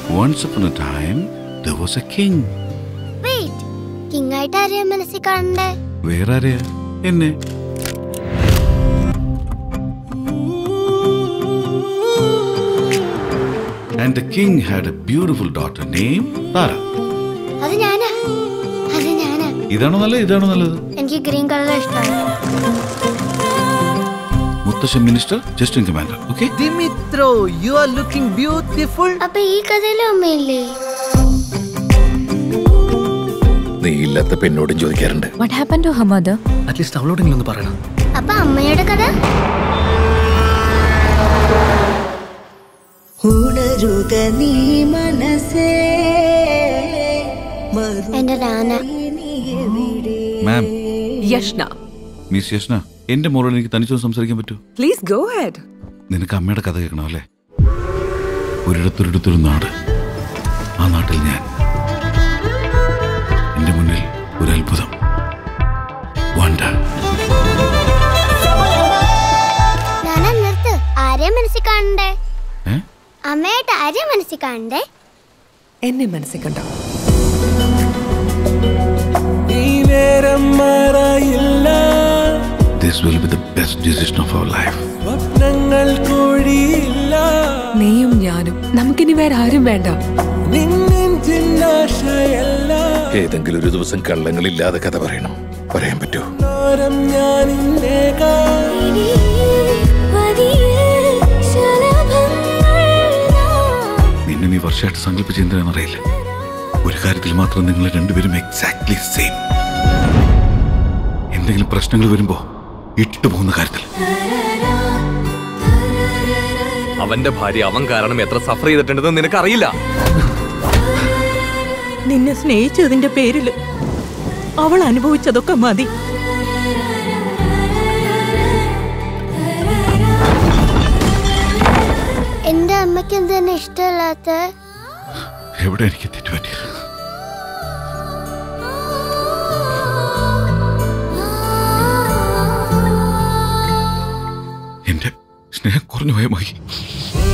Once upon a time, there was a king. Wait king ആയിട്ട് ആരെയാ മനസ്സിൽ കാണണ്ടേ വേറെ ആരെയാ എന്നെ And the king had a beautiful daughter named Tara. അത് ഞാനാ അത് ഞാനാ ഇതാണോ നല്ലത് ഇതാണോ നല്ലത് എനിക്ക് ഗ്രീൻ കളർ ഇഷ്ടമാണ് മുത്തശ്ശൻ minister Justin commander okay Dimitro, you are looking beautiful. അപ്പൊ ഈ കഥയിലും അമ്മയില്ലേ നീ ഇല്ലാത്ത പെണ്ണോടും ചോദിക്കാറുണ്ട് What happened to her mother? At least അവളോടെങ്കിലും ഒന്ന് പറയണം അപ്പൊ അമ്മയുടെ കഥ ഉണരുക നീ മനസ്സേ മറു എന്റെ രാന നീ എവിടെ മാം യഷ്ന മിസ് യഷ്ന എന്റെ മോളോട് എനിക്ക് തനിച്ചൊന്ന് സംസാരിക്കാൻ പറ്റുമോ പ്ലീസ് ഗോ ഹെഡ് നിനക്ക് അമ്മയുടെ കഥ കേൾക്കണം അല്ലേ ഒരിടത്തൊരിടത്തൊരു നാട് ആ നാട്ടിൽ ഞാൻ എന്റെ മുന്നിൽ ഒരു അത്ഭുതം വണ്ടർ രാന നിർത്ത് ആരെയാ മനസ്സിൽ കാണണ്ടേ ഏ അമ്മയായിട്ട് ആരെയാ മനസ്സിൽ കാണണ്ടേ എന്നെ മനസ്സിൽ കണ്ടോ this will be the best decision of our life നീയും ഞാനും നമുക്കിനി വേറെ ആരും വേണ്ട ഏതെങ്കിലും ഒരു ദിവസം കള്ളങ്ങളില്ലാതെ കഥ പറയണം പറയാൻ പറ്റൂ നിന്നെ നീ വർഷമായിട്ട് സങ്കല്പിച്ച് എന്തിനാണെന്നറിയില്ല ഒരു കാര്യത്തിൽ മാത്രം നിങ്ങൾ രണ്ടുപേരും എക്സാക്ട്ലി സെയിം എന്തെങ്കിലും പ്രശ്നങ്ങൾ വരുമ്പോ ഇട്ടുപോകുന്ന കാര്യത്തിൽ അവന്റെ ഭാര്യ അവൻ കാരണം എത്ര സഫർ ചെയ്തിട്ടുണ്ടെന്ന് നിനക്കറിയില്ല നിന്നെ സ്നേഹിച്ചതിന്റെ പേരില് അവൾ അനുഭവിച്ചതൊക്കെ മതി എന്റെ അമ്മയ്ക്ക് എന്ത് തന്നെ ഇഷ്ടമല്ലാത്ത എവിടെ എനിക്ക് തെറ്റുപറ്റിയത് എന്റെ സ്നേഹം കുറഞ്ഞു പോയ മതി